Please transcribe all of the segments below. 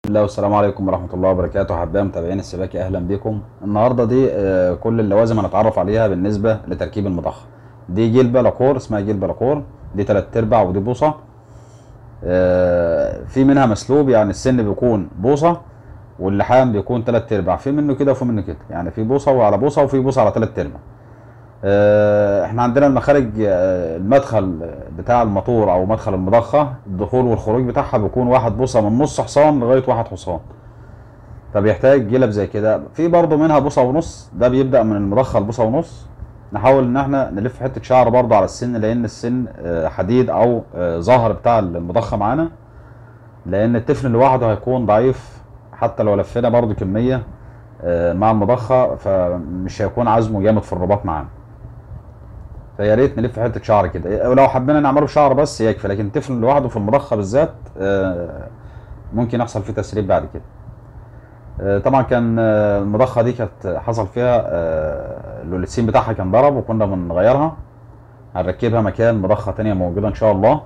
الله والسلام عليكم ورحمة الله وبركاته أحبائي متابعين السباكي أهلا بكم النهاردة دي آه، كل اللوازم هنتعرف عليها بالنسبة لتركيب المضخة دي جلبة لاكور اسمها جلبة لاكور دي تلات أرباع ودي بوصة آه، في منها مسلوب يعني السن بيكون بوصة واللحام بيكون تلات أرباع في منه كده وفي منه كده يعني في بوصة وعلى بوصة وفي بوصة على تلات أرباع آه، احنا عندنا المخارج آه، المدخل بتاع الموتور او مدخل المضخه الدخول والخروج بتاعها بيكون واحد بوصه من نص حصان لغايه واحد حصان فبيحتاج جلب زي كده في برضه منها بوصه ونص ده بيبدا من المضخه لبوصه ونص نحاول ان احنا نلف حته شعر برضه على السن لان السن آه، حديد او آه، ظهر بتاع المضخه معانا لان التفن لوحده هيكون ضعيف حتى لو لفينا برضه كميه آه، مع المضخه فمش هيكون عزمه جامد في الرباط معانا فيا ريت نلف حته شعر كده ولو حبينا نعمله شعر بس يكفي لكن تفن لوحده في المضخه بالذات آه، ممكن يحصل فيه تسريب بعد كده آه، طبعا كان آه، المضخه دي كانت حصل فيها آه، اللوليسين بتاعها كان ضرب وكنا بنغيرها هنركبها مكان مضخه تانية موجوده ان شاء الله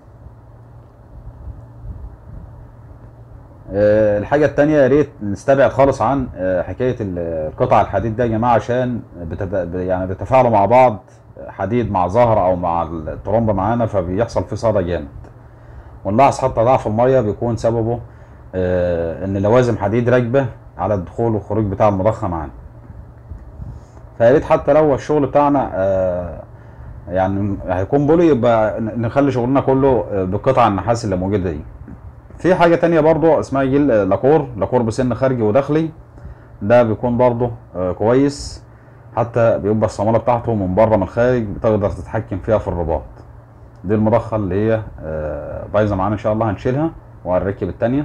آه، الحاجة التانية يا ريت نستبعد خالص عن آه، حكاية ال- القطع الحديد ده يا جماعة عشان بتد... يعني بيتفاعلوا مع بعض حديد مع زهر أو مع الترومبة معانا فبيحصل فيه صدى جامد ونلاحظ حتى ضعف المية بيكون سببه آه، إن لوازم حديد راكبة على الدخول والخروج بتاع المضخة معانا فيا ريت حتى لو الشغل بتاعنا آه، يعني هيكون بولي يبقى نخلي شغلنا كله آه، بقطع النحاس اللي موجودة دي في حاجة تانية برضو اسمها جيل لاكور لاكور بسن خارجي وداخلي ده بيكون برضو آه، كويس حتى بيبقى الصامولة بتاعته من بره من الخارج بتقدر تتحكم فيها في الرباط دي المضخة اللي هي آه، بايظة معانا ان شاء الله هنشيلها وهنركب التانية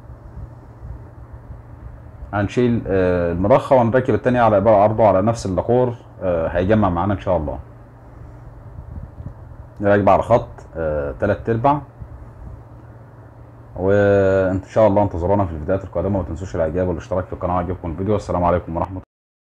هنشيل آه، المضخة وهنركب التانية على برضه على نفس اللاكور آه، هيجمع معانا ان شاء الله راكبة على خط آه، تلات ارباع وان شاء الله انتظرونا في الفيديوهات القادمه وما تنسوش الاعجاب والاشتراك في القناه وعجبكم الفيديو والسلام عليكم ورحمه